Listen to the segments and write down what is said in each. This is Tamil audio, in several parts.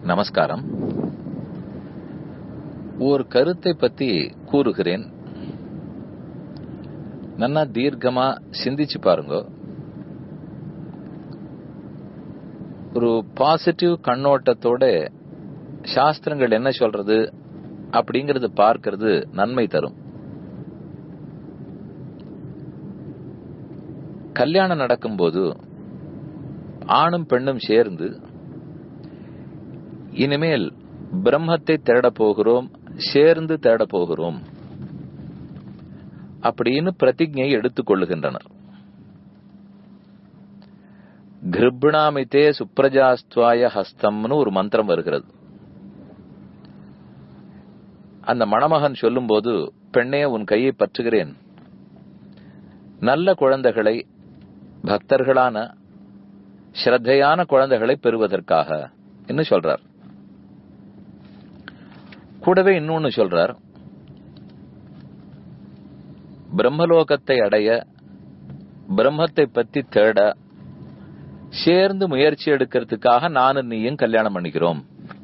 நமஸ்காரம் ஒரு கருத்தை பத்தி கூறுகிறேன் நன்னா தீர்க்கமா சிந்திச்சு பாருங்க ஒரு பாசிட்டிவ் கண்ணோட்டத்தோட சாஸ்திரங்கள் என்ன சொல்றது அப்படிங்கறது பார்க்கிறது நன்மை தரும் கல்யாணம் நடக்கும்போது ஆணும் பெண்ணும் சேர்ந்து இனிமேல் பிரம்மத்தை தேடப் போகிறோம் சேர்ந்து தேடப் போகிறோம் அப்படின்னு பிரதிஜை எடுத்துக் கொள்ளுகின்றனர் கிருப்ணாமித்தே சுப்ரஜாஸ்துவாய ஹஸ்தம்னு ஒரு மந்திரம் வருகிறது அந்த மணமகன் சொல்லும்போது பெண்ணே உன் கையை பற்றுகிறேன் நல்ல குழந்தைகளை பக்தர்களான ஸ்ரத்தையான குழந்தைகளை பெறுவதற்காக என்று சொல்றார் கூடவே இன்னொன்னு சொல்றார் பிரம்மலோகத்தை அடைய பிரம்மத்தை பத்தி தேட சேர்ந்து முயற்சி எடுக்கிறதுக்காக நானும் நீயும் கல்யாணம் பண்ணிக்கிறோம்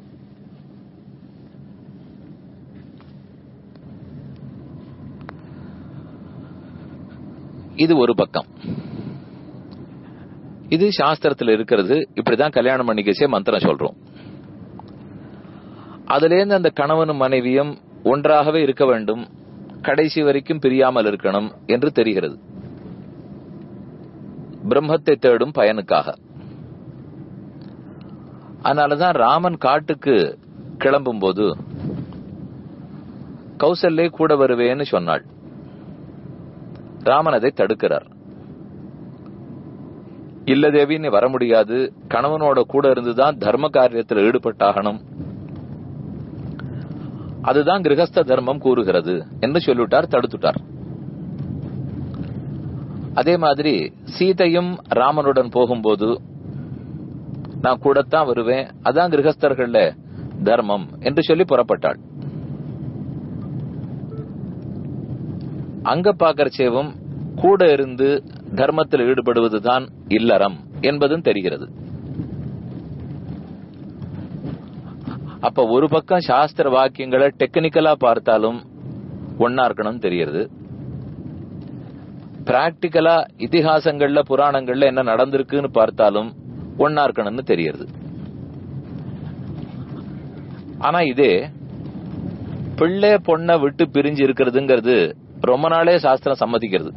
இது ஒரு பக்கம் இது சாஸ்திரத்தில் இருக்கிறது இப்படிதான் கல்யாணம் பண்ணிக்கச்சே மந்திரம் சொல்றோம் அதுலேருந்து அந்த கணவனும் மனைவியும் ஒன்றாகவே இருக்க வேண்டும் கடைசி வரைக்கும் பிரியாமல் இருக்கணும் என்று தெரிகிறது பிரம்மத்தை தேடும் பயனுக்காக அதனாலதான் ராமன் காட்டுக்கு கிளம்பும் போது கௌசல்யை கூட வருவேன்னு சொன்னாள் ராமன் அதை தடுக்கிறார் இல்ல தேவி நீ வர முடியாது கணவனோட கூட இருந்துதான் தர்ம காரியத்தில் ஈடுபட்டாகணும் அதுதான் கிரகஸ்த தர்மம் கூறுகிறது என்று சொல்லிவிட்டார் தடுத்துட்டார் அதே மாதிரி சீதையும் ராமனுடன் போகும்போது நான் கூடத்தான் வருவேன் அதான் கிரகஸ்தர்கள்ல தர்மம் என்று சொல்லி புறப்பட்டாள் அங்க பாக்கறச்சேவும் கூட இருந்து தர்மத்தில் ஈடுபடுவதுதான் இல்லறம் என்பதும் தெரிகிறது அப்ப ஒரு பக்கம் சாஸ்திர வாக்கியங்களை டெக்னிக்கலா பார்த்தாலும் ஒன்னா இருக்கணும் தெரியுது பிராக்டிக்கலா இதிகாசங்கள்ல புராணங்கள்ல என்ன நடந்திருக்குன்னு பார்த்தாலும் ஒன்னா இருக்கணும்னு தெரியுது ஆனா இதே பிள்ளை பொண்ணை விட்டு பிரிஞ்சு இருக்கிறதுங்கிறது ரொம்ப நாளே சாஸ்திரம் சம்மதிக்கிறது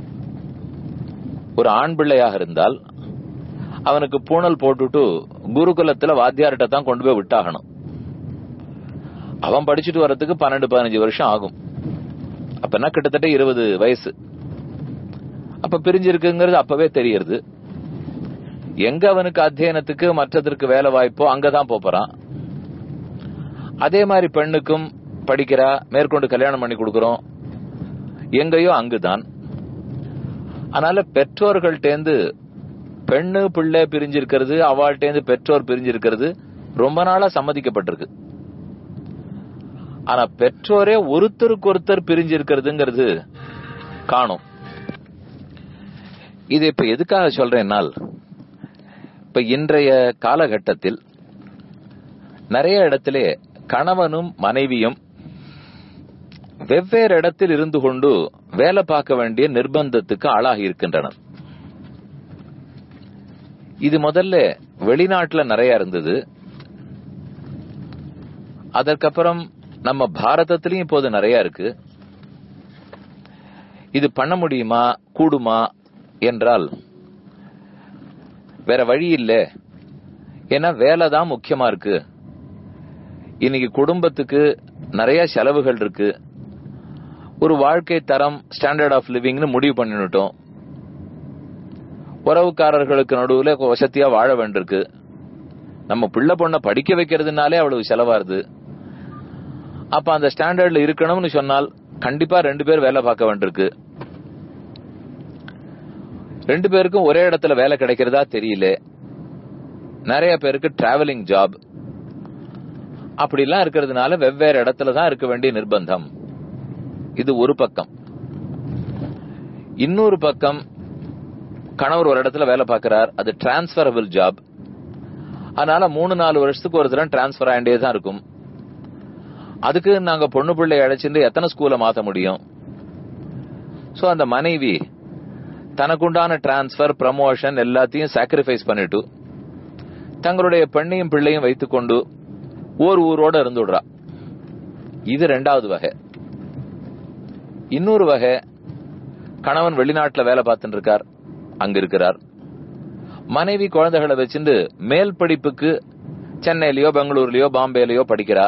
ஒரு ஆண் பிள்ளையாக இருந்தால் அவனுக்கு பூணல் போட்டுட்டு குருகுலத்துல வாத்தியார்கிட்ட தான் கொண்டு போய் விட்டாகணும் அவன் படிச்சுட்டு வர்றதுக்கு பன்னெண்டு பதினஞ்சு வருஷம் ஆகும் அப்பனா கிட்டத்தட்ட இருபது வயசு அப்ப பிரிஞ்சிருக்குங்கிறது அப்பவே தெரியுது எங்க அவனுக்கு அத்தியனத்துக்கு மற்றதற்கு வேலை வாய்ப்போ அங்கதான் போறான் அதே மாதிரி பெண்ணுக்கும் படிக்கிறா மேற்கொண்டு கல்யாணம் பண்ணி கொடுக்கறோம் எங்கேயோ அங்குதான் அதனால பெற்றோர்கள்டேந்து பெண்ணு பிள்ளை பிரிஞ்சிருக்கிறது அவள்கிட்டேந்து பெற்றோர் பிரிஞ்சிருக்கிறது ரொம்ப நாளா சம்மதிக்கப்பட்டிருக்கு ஆனா பெற்றோரே ஒருத்தருக்கு ஒருத்தர் பிரிஞ்சிருக்கிறதுங்கிறது காணும் இது இப்ப எதுக்காக சொல்றேன்னால் இப்ப இன்றைய காலகட்டத்தில் நிறைய இடத்திலே கணவனும் மனைவியும் வெவ்வேறு இடத்தில் இருந்து கொண்டு வேலை பார்க்க வேண்டிய நிர்பந்தத்துக்கு ஆளாகி இருக்கின்றனர் இது முதல்ல வெளிநாட்டுல நிறைய இருந்தது அதற்கப்புறம் நம்ம பாரதத்திலையும் இப்போது நிறைய இருக்கு இது பண்ண முடியுமா கூடுமா என்றால் வேற வழி இல்ல ஏன்னா வேலை தான் முக்கியமா இருக்கு இன்னைக்கு குடும்பத்துக்கு நிறைய செலவுகள் இருக்கு ஒரு வாழ்க்கை தரம் ஸ்டாண்டர்ட் ஆஃப் லிவிங்னு முடிவு பண்ணிட்டோம் உறவுக்காரர்களுக்கு நடுவுல வசதியா வாழ வேண்டியிருக்கு நம்ம பிள்ளை பொண்ணை படிக்க வைக்கிறதுனாலே அவ்வளவு செலவாருது அப்ப அந்த ஸ்டாண்டர்ட்ல இருக்கணும்னு சொன்னால் கண்டிப்பா ரெண்டு பேர் வேலை பார்க்க வேண்டியிருக்கு ரெண்டு பேருக்கும் ஒரே இடத்துல வேலை கிடைக்கிறதா தெரியல நிறைய பேருக்கு டிராவலிங் ஜாப் அப்படிலாம் இருக்கிறதுனால வெவ்வேறு இடத்துல தான் இருக்க வேண்டிய நிர்பந்தம் இது ஒரு பக்கம் இன்னொரு பக்கம் கணவர் ஒரு இடத்துல வேலை பார்க்கிறார் அது டிரான்ஸ்பரபிள் ஜாப் அதனால மூணு நாலு வருஷத்துக்கு ஒரு தரம் டிரான்ஸ்பர் ஆகிட்டே தான் இருக்கும் அதுக்கு நாங்க பொண்ணு பிள்ளை அழைச்சிட்டு எத்தனை ஸ்கூலை மாத்த முடியும் சோ அந்த மனைவி தனக்குண்டான டிரான்ஸ்பர் ப்ரமோஷன் எல்லாத்தையும் சாக்ரிஃபைஸ் பண்ணிட்டு தங்களுடைய பெண்ணையும் பிள்ளையும் வைத்துக்கொண்டு ஓர் ஊரோட இருந்து விடுறா இது ரெண்டாவது வகை இன்னொரு வகை கணவன் வெளிநாட்டுல வேலை பார்த்துட்டு இருக்கார் அங்க இருக்கிறார் மனைவி குழந்தைகளை வச்சுட்டு மேல் படிப்புக்கு சென்னையிலயோ பெங்களூர்லயோ பாம்பேலயோ படிக்கிறா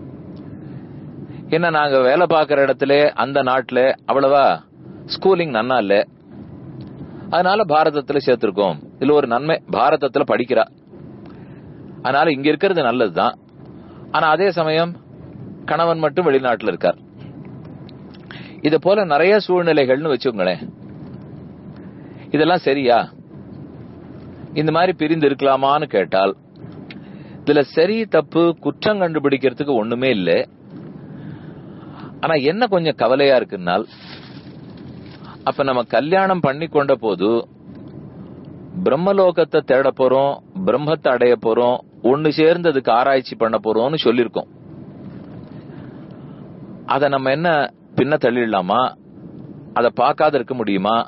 என்ன நாங்க வேலை பார்க்கிற இடத்துல அந்த நாட்டுல அவ்வளவா ஸ்கூலிங் நன்னா இல்ல அதனால பாரதத்துல சேர்த்திருக்கோம் இதுல ஒரு நன்மை பாரதத்துல படிக்கிறா அதனால இங்க இருக்கிறது நல்லதுதான் ஆனா அதே சமயம் கணவன் மட்டும் வெளிநாட்டுல இருக்கார் இது போல நிறைய சூழ்நிலைகள்னு வச்சுக்கோங்களேன் இதெல்லாம் சரியா இந்த மாதிரி பிரிந்து இருக்கலாமான்னு கேட்டால் இதுல சரி தப்பு குற்றம் கண்டுபிடிக்கிறதுக்கு ஒண்ணுமே இல்லை ஆனா என்ன கொஞ்சம் கவலையா இருக்குன்னால் அப்ப நம்ம கல்யாணம் பண்ணி கொண்ட போது பிரம்மலோகத்தை தேட போறோம் பிரம்மத்தை அடைய போறோம் ஒண்ணு சேர்ந்து அதுக்கு ஆராய்ச்சி பண்ண போறோம்னு சொல்லிருக்கோம் அத நம்ம என்ன பின்ன தள்ளிடலாமா அதை பார்க்காத இருக்க முடியுமா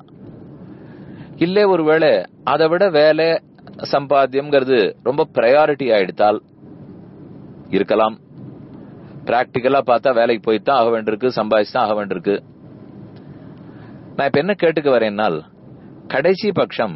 இல்ல ஒருவேளை அதை விட வேலை சம்பாத்தியம்ங்கிறது ரொம்ப பிரையாரிட்டி ஆயிடுத்தால் இருக்கலாம் பிராக்டிக்கலா பார்த்தா வேலைக்கு போய்தான் ஆக வேண்டியிருக்கு சம்பாதிச்சுதான் ஆக வேண்டியிருக்கு நான் இப்ப என்ன கேட்டுக்க வரேன்னால் கடைசி பட்சம்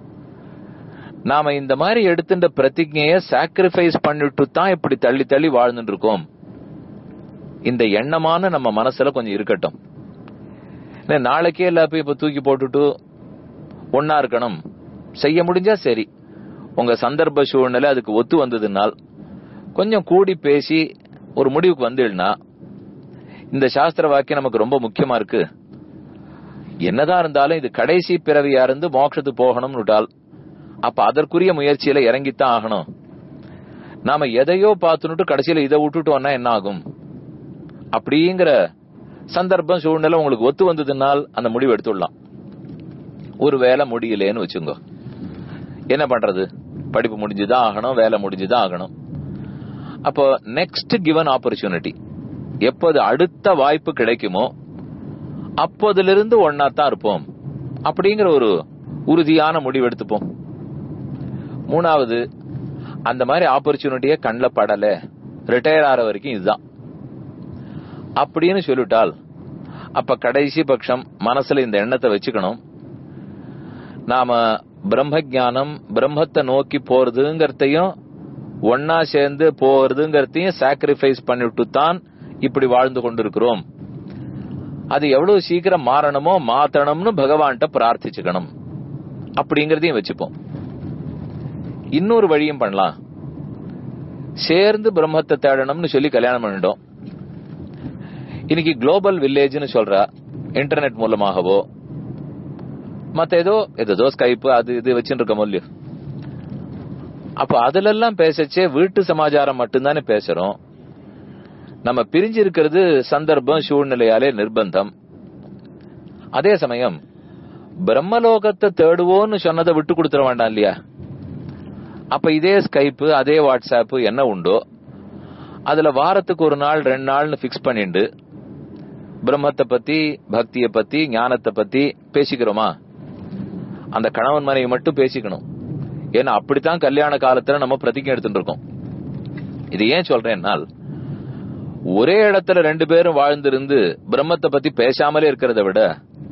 நாம இந்த மாதிரி எடுத்துட்ட பிரதிஜைய சாக்ரிஃபைஸ் பண்ணிட்டு தான் இப்படி தள்ளி தள்ளி வாழ்ந்துட்டு இருக்கோம் இந்த எண்ணமான நம்ம மனசுல கொஞ்சம் இருக்கட்டும் நாளைக்கே எல்லாத்தையும் இப்ப தூக்கி போட்டுட்டு ஒன்னா இருக்கணும் செய்ய முடிஞ்சா சரி உங்க சந்தர்ப்ப சூழ்நிலை அதுக்கு ஒத்து வந்ததுனால் கொஞ்சம் கூடி பேசி ஒரு முடிவுக்கு வந்துடுனா இந்த சாஸ்திர வாக்கியம் நமக்கு ரொம்ப முக்கியமா இருக்கு என்னதான் இருந்தாலும் இது கடைசி பிறவியா இருந்து மோட்சத்துக்கு போகணும்னு விட்டால் அப்ப அதற்குரிய முயற்சியில இறங்கித்தான் ஆகணும் நாம எதையோ பார்த்துனுட்டு கடைசியில இதை விட்டுட்டோம்னா என்ன ஆகும் அப்படிங்கிற சந்தர்ப்பம் சூழ்நிலை உங்களுக்கு ஒத்து வந்ததுனால் அந்த முடிவு எடுத்துடலாம் ஒரு வேலை முடியலேன்னு வச்சுங்க என்ன பண்றது படிப்பு முடிஞ்சுதான் ஆகணும் வேலை முடிஞ்சுதான் ஆகணும் அப்போ நெக்ஸ்ட் கிவன் ஆப்பர்ச்சுனிட்டி எப்போது அடுத்த வாய்ப்பு கிடைக்குமோ அப்போதிலிருந்து ஒன்னா தான் இருப்போம் அப்படிங்கிற ஒரு உறுதியான முடிவு எடுத்துப்போம் மூணாவது அந்த மாதிரி ஆப்பர்ச்சுனிட்டியே கண்ணில் படல ரிட்டையர் ஆற வரைக்கும் இதுதான் அப்படின்னு சொல்லிட்டால் அப்ப கடைசி பட்சம் மனசுல இந்த எண்ணத்தை வச்சுக்கணும் நாம பிரம்ம ஜானம் பிரம்மத்தை நோக்கி போறதுங்கிறதையும் ஒன்னா சேர்ந்து போறதுங்கிறதையும் சாக்ரிஃபைஸ் பண்ணிட்டு தான் இப்படி வாழ்ந்து கொண்டிருக்கிறோம் அது எவ்வளவு சீக்கிரம் மாறணுமோ மாத்தணும்னு பகவான்கிட்ட பிரார்த்திச்சுக்கணும் அப்படிங்கறதையும் வச்சுப்போம் இன்னொரு வழியும் பண்ணலாம் சேர்ந்து பிரம்மத்தை தேடணும்னு சொல்லி கல்யாணம் பண்ணிட்டோம் இன்னைக்கு குளோபல் வில்லேஜ்னு சொல்ற இன்டர்நெட் மூலமாகவோ மத்த ஏதோ ஏதோ ஸ்கைப் அது இது வச்சுட்டு இருக்க இல்லையோ அப்ப அதுல எல்லாம் பேசச்சே வீட்டு சமாச்சாரம் மட்டும்தானே பேசுறோம் நம்ம பிரிஞ்சு இருக்கிறது சந்தர்ப்பம் சூழ்நிலையாலே நிர்பந்தம் அதே சமயம் பிரம்மலோகத்தை தேடுவோன்னு சொன்னதை விட்டு கொடுத்துட வேண்டாம் இல்லையா அப்ப இதே ஸ்கைப்பு அதே வாட்ஸ்அப் என்ன உண்டோ அதுல வாரத்துக்கு ஒரு நாள் ரெண்டு நாள்னு பிக்ஸ் பண்ணிட்டு பிரம்மத்தை பத்தி பக்திய பத்தி ஞானத்தை பத்தி பேசிக்கிறோமா அந்த கணவன் மனைவி மட்டும் பேசிக்கணும் ஏன்னா அப்படித்தான் கல்யாண காலத்துல நம்ம பிரதிஜை எடுத்துட்டு இருக்கோம் இது ஏன் சொல்றேன்னால் ஒரே இடத்துல ரெண்டு பேரும் வாழ்ந்திருந்து பிரம்மத்தை பத்தி பேசாமலே இருக்கிறத விட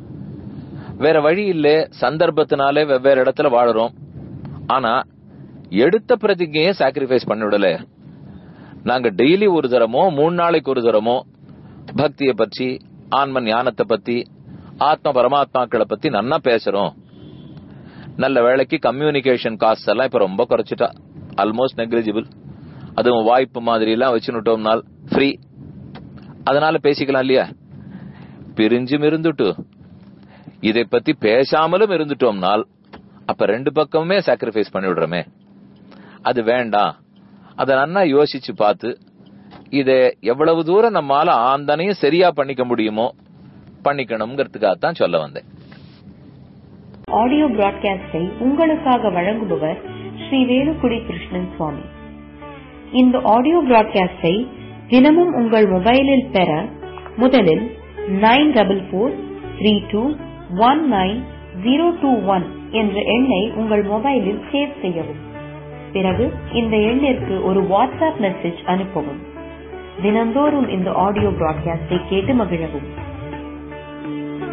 வேற வழி இல்ல சந்தர்ப்பத்தினாலே வெவ்வேறு இடத்துல வாழறோம் ஆனா எடுத்த பிரதிஜையை சாக்ரிஃபைஸ் பண்ணிவிடல நாங்க டெய்லி ஒரு தரமோ மூணு நாளைக்கு ஒரு தரமோ பக்தியை பற்றி ஆன்ம ஞானத்தை பத்தி ஆத்ம பரமாத்மாக்களை பத்தி நன்னா பேசுறோம் நல்ல வேலைக்கு கம்யூனிகேஷன் காஸ்ட் எல்லாம் இப்ப ரொம்ப குறைச்சிட்டா ஆல்மோஸ்ட் நெக்லிஜிபிள் அதுவும் வாய்ப்பு மாதிரி எல்லாம் வச்சுட்டோம்னால் ஃப்ரீ அதனால பேசிக்கலாம் இல்லையா பிரிஞ்சும் இருந்துட்டு இதை பத்தி பேசாமலும் இருந்துட்டோம்னால் அப்ப ரெண்டு பக்கமுமே சாக்ரிஃபைஸ் பண்ணி விடுறோமே அது வேண்டாம் அதை நன்னா யோசிச்சு பார்த்து இத எவ்வளவு தூரம் நம்மால ஆந்தனையும் சரியா பண்ணிக்க முடியுமோ பண்ணிக்கணுங்கிறதுக்காகத்தான் சொல்ல வந்தேன் ஆடியோ பிராட்காஸ்டை உங்களுக்காக வழங்குபவர் ஸ்ரீ வேலுக்குடி கிருஷ்ணன் சுவாமி இந்த ஆடியோ பிராட்காஸ்டை தினமும் உங்கள் மொபைலில் பெற முதலில் nine double four three two one nine zero two one என்ற எண்ணை உங்கள் மொபைலில் சேவ் செய்யவும் பிறகு இந்த எண்ணிற்கு ஒரு வாட்ஸ்அப் மெசேஜ் அனுப்பவும் தினந்தோறும் இந்த ஆடியோ பிராட்காஸ்டை கேட்டு மகிழவும்